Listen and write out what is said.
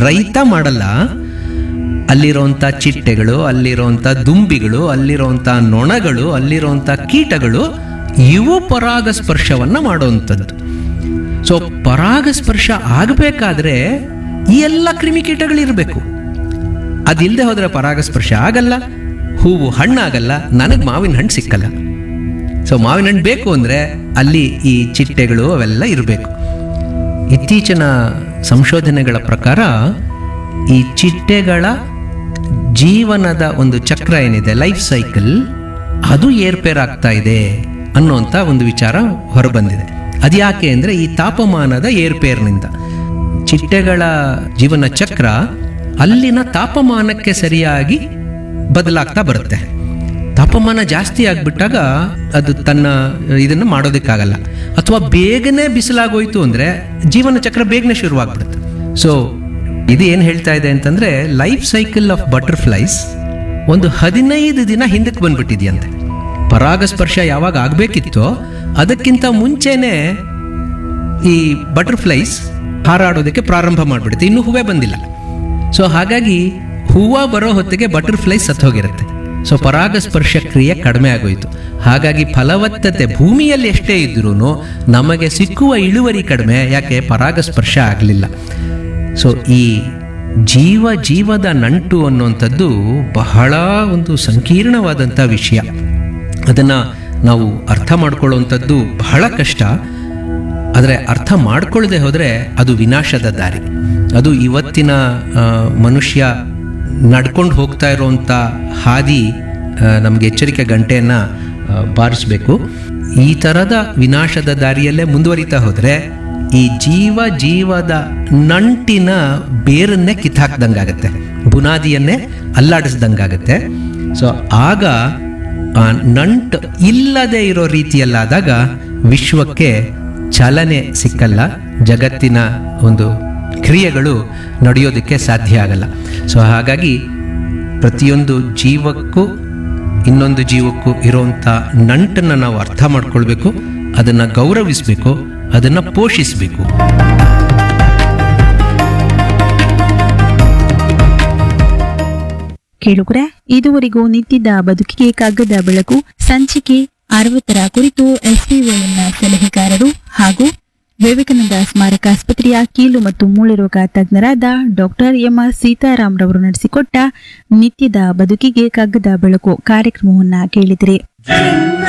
ರೈತ ಮಾಡಲ್ಲ ಅಲ್ಲಿರೋಂಥ ಚಿಟ್ಟೆಗಳು ಅಲ್ಲಿರೋಂಥ ದುಂಬಿಗಳು ಅಲ್ಲಿರೋಂಥ ನೊಣಗಳು ಅಲ್ಲಿರೋಂಥ ಕೀಟಗಳು ಇವು ಪರಾಗಸ್ಪರ್ಶವನ್ನ ಮಾಡುವಂಥದ್ದು ಸೊ ಪರಾಗಸ್ಪರ್ಶ ಆಗಬೇಕಾದ್ರೆ ಈ ಎಲ್ಲ ಕ್ರಿಮಿಕೀಟಗಳಿರಬೇಕು ಅದಿಲ್ಲದೆ ಹೋದ್ರೆ ಪರಾಗಸ್ಪರ್ಶ ಆಗಲ್ಲ ಹೂವು ಹಣ್ಣಾಗಲ್ಲ ನನಗೆ ಮಾವಿನ ಹಣ್ಣು ಸಿಕ್ಕಲ್ಲ ಸೊ ಮಾವಿನ ಹಣ್ಣು ಬೇಕು ಅಂದರೆ ಅಲ್ಲಿ ಈ ಚಿಟ್ಟೆಗಳು ಅವೆಲ್ಲ ಇರಬೇಕು ಇತ್ತೀಚಿನ ಸಂಶೋಧನೆಗಳ ಪ್ರಕಾರ ಈ ಚಿಟ್ಟೆಗಳ ಜೀವನದ ಒಂದು ಚಕ್ರ ಏನಿದೆ ಲೈಫ್ ಸೈಕಲ್ ಅದು ಏರ್ಪೇರ್ ಆಗ್ತಾ ಇದೆ ಅನ್ನುವಂಥ ಒಂದು ವಿಚಾರ ಹೊರಬಂದಿದೆ ಅದ್ಯಾಕೆ ಅಂದರೆ ಈ ತಾಪಮಾನದ ಏರ್ಪೇರ್ನಿಂದ ಚಿಟ್ಟೆಗಳ ಜೀವನ ಚಕ್ರ ಅಲ್ಲಿನ ತಾಪಮಾನಕ್ಕೆ ಸರಿಯಾಗಿ ಬದಲಾಗ್ತಾ ಬರುತ್ತೆ ತಾಪಮಾನ ಜಾಸ್ತಿ ಆಗ್ಬಿಟ್ಟಾಗ ಅದು ತನ್ನ ಇದನ್ನು ಮಾಡೋದಕ್ಕಾಗಲ್ಲ ಅಥವಾ ಬೇಗನೆ ಬಿಸಿಲಾಗೋಯ್ತು ಅಂದರೆ ಜೀವನ ಚಕ್ರ ಬೇಗನೆ ಶುರುವಾಗ್ಬಿಡುತ್ತೆ ಸೊ ಇದು ಏನು ಹೇಳ್ತಾ ಇದೆ ಅಂತಂದ್ರೆ ಲೈಫ್ ಸೈಕಲ್ ಆಫ್ ಬಟರ್ಫ್ಲೈಸ್ ಒಂದು ಹದಿನೈದು ದಿನ ಹಿಂದಕ್ಕೆ ಬಂದ್ಬಿಟ್ಟಿದೆಯಂತೆ ಪರಾಗಸ್ಪರ್ಶ ಯಾವಾಗ ಆಗಬೇಕಿತ್ತೋ ಅದಕ್ಕಿಂತ ಮುಂಚೆನೆ ಈ ಬಟರ್ಫ್ಲೈಸ್ ಹಾರಾಡೋದಕ್ಕೆ ಪ್ರಾರಂಭ ಮಾಡಿಬಿಡುತ್ತೆ ಇನ್ನು ಹೂವೇ ಬಂದಿಲ್ಲ ಸೊ ಹಾಗಾಗಿ ಹೂವು ಬರೋ ಹೊತ್ತಿಗೆ ಬಟರ್ಫ್ಲೈ ಸತ್ತೋಗಿರುತ್ತೆ ಸೊ ಪರಾಗಸ್ಪರ್ಶ ಕ್ರಿಯೆ ಕಡಿಮೆ ಆಗೋಯ್ತು ಹಾಗಾಗಿ ಫಲವತ್ತತೆ ಭೂಮಿಯಲ್ಲಿ ಎಷ್ಟೇ ಇದ್ರೂ ನಮಗೆ ಸಿಕ್ಕುವ ಇಳುವರಿ ಕಡಿಮೆ ಯಾಕೆ ಪರಾಗಸ್ಪರ್ಶ ಆಗಲಿಲ್ಲ ಸೊ ಈ ಜೀವ ಜೀವದ ನಂಟು ಅನ್ನುವಂಥದ್ದು ಬಹಳ ಒಂದು ಸಂಕೀರ್ಣವಾದಂಥ ವಿಷಯ ಅದನ್ನು ನಾವು ಅರ್ಥ ಮಾಡ್ಕೊಳ್ಳುವಂಥದ್ದು ಬಹಳ ಕಷ್ಟ ಆದರೆ ಅರ್ಥ ಮಾಡ್ಕೊಳ್ಳದೆ ಹೋದರೆ ಅದು ವಿನಾಶದ ದಾರಿ ಅದು ಇವತ್ತಿನ ಆ, ಮನುಷ್ಯ ನಡ್ಕೊಂಡು ಹೋಗ್ತಾ ಇರುವಂಥ ಹಾದಿ ನಮಗೆ ಎಚ್ಚರಿಕೆ ಗಂಟೆಯನ್ನು ಬಾರಿಸಬೇಕು ಈ ಥರದ ವಿನಾಶದ ದಾರಿಯಲ್ಲೇ ಮುಂದುವರಿತಾ ಹೋದರೆ ಈ ಜೀವ ಜೀವದ ನಂಟಿನ ಬೇರನ್ನೇ ಕಿತ್ತಾಕ್ದಂಗಾಗತ್ತೆ ಬುನಾದಿಯನ್ನೇ ಅಲ್ಲಾಡಿಸ್ದಂಗಾಗತ್ತೆ ಸೊ ಆಗ ಆ ನಂಟು ಇಲ್ಲದೆ ಇರೋ ರೀತಿಯಲ್ಲಾದಾಗ ವಿಶ್ವಕ್ಕೆ ಚಲನೆ ಸಿಕ್ಕಲ್ಲ ಜಗತ್ತಿನ ಒಂದು ಕ್ರಿಯೆಗಳು ನಡೆಯೋದಕ್ಕೆ ಸಾಧ್ಯ ಆಗಲ್ಲ ಸೊ ಹಾಗಾಗಿ ಪ್ರತಿಯೊಂದು ಜೀವಕ್ಕೂ ಇನ್ನೊಂದು ಜೀವಕ್ಕೂ ಇರುವಂಥ ನಂಟನ್ನು ನಾವು ಅರ್ಥ ಮಾಡ್ಕೊಳ್ಬೇಕು ಅದನ್ನು ಗೌರವಿಸಬೇಕು ಅದನ್ನು ಪೋಷಿಸಬೇಕು ಕೇಳುಗರೆ ಇದುವರೆಗೂ ನಿಂತಿದ್ದ ಬದುಕಿಗೆ ಕಗ್ಗದ ಬೆಳಕು ಸಂಚಿಕೆ ಅರವತ್ತರ ಕುರಿತು ಎಸ್ಪಿಒಎನ್ನ ಸಲಹೆಗಾರರು ಹಾಗೂ ವಿವೇಕಾನಂದ ಸ್ಮಾರಕ ಆಸ್ಪತ್ರೆಯ ಕೀಲು ಮತ್ತು ಮೂಳೆ ರೋಗ ತಜ್ಞರಾದ ಡಾಕ್ಟರ್ ಎಂಆರ್ ಸೀತಾರಾಮ್ ರವರು ನಡೆಸಿಕೊಟ್ಟ ನಿತ್ಯದ ಬದುಕಿಗೆ ಕಗ್ಗದ ಬೆಳಕು ಕಾರ್ಯಕ್ರಮವನ್ನ ಕೇಳಿದಿರಿ